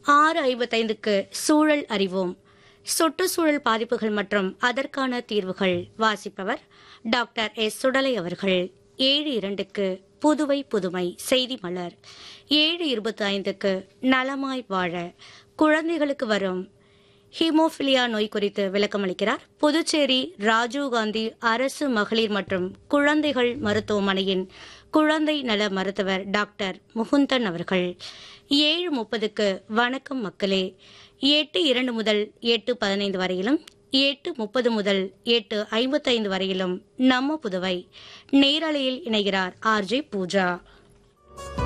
ஆறு ஐம்பத்தைந்துக்கு சூழல் அறிவோம் சுற்றுச்சூழல் பாதிப்புகள் மற்றும் அதற்கான தீர்வுகள் வாசிப்பவர் டாக்டர் எஸ் சுடலை அவர்கள் ஏழு இரண்டுக்கு புதுவை புதுமை செய்தி மலர் ஏழு இருபத்தி ஐந்துக்கு நலமாய் வாழ குழந்தைகளுக்கு வரும் ஹீமோஃபிலியா நோய் குறித்து விளக்கமளிக்கிறார் புதுச்சேரி ராஜீவ்காந்தி அரசு மகளிர் மற்றும் குழந்தைகள் மருத்துவமனையின் குழந்தை நல மருத்துவர் டாக்டர் முகுந்தன் அவர்கள் ஏழு முப்பதுக்கு வணக்கம் மக்களே எட்டு இரண்டு முதல் எட்டு பதினைந்து வரையிலும் எட்டு முப்பது முதல் எட்டு ஐம்பத்தைந்து வரையிலும் நம்ம புதுவை நேரலையில் இணைகிறார் ஆர்ஜே பூஜா